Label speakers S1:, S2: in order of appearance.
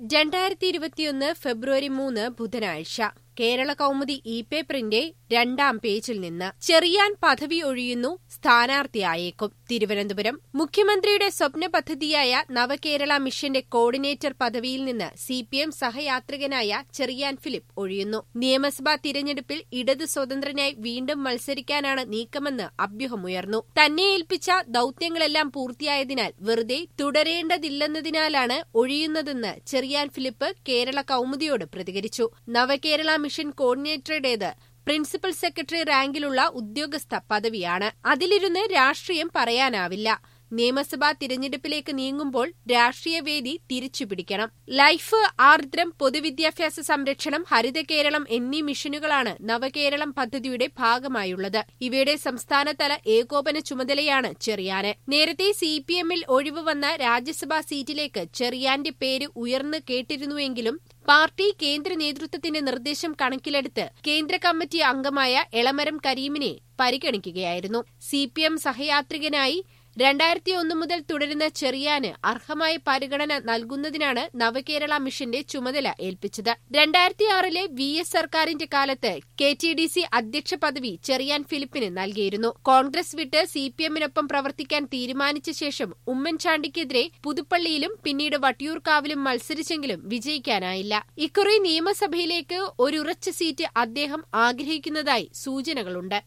S1: രണ്ടായിരത്തി ഇരുപത്തിയൊന്ന് ഫെബ്രുവരി മൂന്ന് ബുധനാഴ്ച കേരള കൗമുദി ഇ പേപ്പറിന്റെ രണ്ടാം പേജിൽ നിന്ന് ചെറിയാൻ പദവി ഒഴിയുന്നു സ്ഥാനാർത്ഥിയായേക്കും തിരുവനന്തപുരം മുഖ്യമന്ത്രിയുടെ സ്വപ്ന പദ്ധതിയായ നവകേരള മിഷന്റെ കോർഡിനേറ്റർ പദവിയിൽ നിന്ന് സി പി എം സഹയാത്രികനായ ചെറിയാൻ ഫിലിപ്പ് ഒഴിയുന്നു നിയമസഭാ തിരഞ്ഞെടുപ്പിൽ ഇടത് സ്വതന്ത്രനായി വീണ്ടും മത്സരിക്കാനാണ് നീക്കമെന്ന് അഭ്യൂഹമുയർന്നു തന്നെ ഏൽപ്പിച്ച ദൌത്യങ്ങളെല്ലാം പൂർത്തിയായതിനാൽ വെറുതെ തുടരേണ്ടതില്ലെന്നതിനാലാണ് ഒഴിയുന്നതെന്ന് ചെറിയാൻ ഫിലിപ്പ് കേരള കൗമുദിയോട് പ്രതികരിച്ചു നവകേരള മിഷൻ കോർഡിനേറ്ററുടേത് പ്രിൻസിപ്പൽ സെക്രട്ടറി റാങ്കിലുള്ള ഉദ്യോഗസ്ഥ പദവിയാണ് അതിലിരുന്ന് രാഷ്ട്രീയം പറയാനാവില്ല നിയമസഭാ തിരഞ്ഞെടുപ്പിലേക്ക് നീങ്ങുമ്പോൾ രാഷ്ട്രീയ വേദി തിരിച്ചുപിടിക്കണം ലൈഫ് ആർദ്രം പൊതുവിദ്യാഭ്യാസ സംരക്ഷണം ഹരിത കേരളം എന്നീ മിഷനുകളാണ് നവകേരളം പദ്ധതിയുടെ ഭാഗമായുള്ളത് ഇവയുടെ സംസ്ഥാനതല ഏകോപന ചുമതലയാണ് ചെറിയാന് നേരത്തെ സി പി എമ്മിൽ ഒഴിവ് വന്ന രാജ്യസഭാ സീറ്റിലേക്ക് ചെറിയാന്റെ പേര് ഉയർന്നു കേട്ടിരുന്നുവെങ്കിലും പാർട്ടി കേന്ദ്ര നേതൃത്വത്തിന്റെ നിർദ്ദേശം കണക്കിലെടുത്ത് കേന്ദ്ര കമ്മിറ്റി അംഗമായ എളമരം കരീമിനെ പരിഗണിക്കുകയായിരുന്നു സി പി എം സഹയാത്രികനായി രണ്ടായിരത്തി ഒന്ന് മുതൽ തുടരുന്ന ചെറിയാന് അർഹമായ പരിഗണന നൽകുന്നതിനാണ് നവകേരള മിഷന്റെ ചുമതല ഏൽപ്പിച്ചത് രണ്ടായിരത്തി ആറിലെ വി എസ് സർക്കാരിന്റെ കാലത്ത് കെ ടി ഡി സി അധ്യക്ഷ പദവി ചെറിയാൻ ഫിലിപ്പിന് നൽകിയിരുന്നു കോൺഗ്രസ് വിട്ട് സി പി എമ്മിനൊപ്പം പ്രവർത്തിക്കാൻ തീരുമാനിച്ച ശേഷം ഉമ്മൻചാണ്ടിക്കെതിരെ പുതുപ്പള്ളിയിലും പിന്നീട് വട്ടിയൂർക്കാവിലും മത്സരിച്ചെങ്കിലും വിജയിക്കാനായില്ല ഇക്കുറി നിയമസഭയിലേക്ക് ഒരുറച്ച സീറ്റ് അദ്ദേഹം ആഗ്രഹിക്കുന്നതായി സൂചനകളുണ്ട്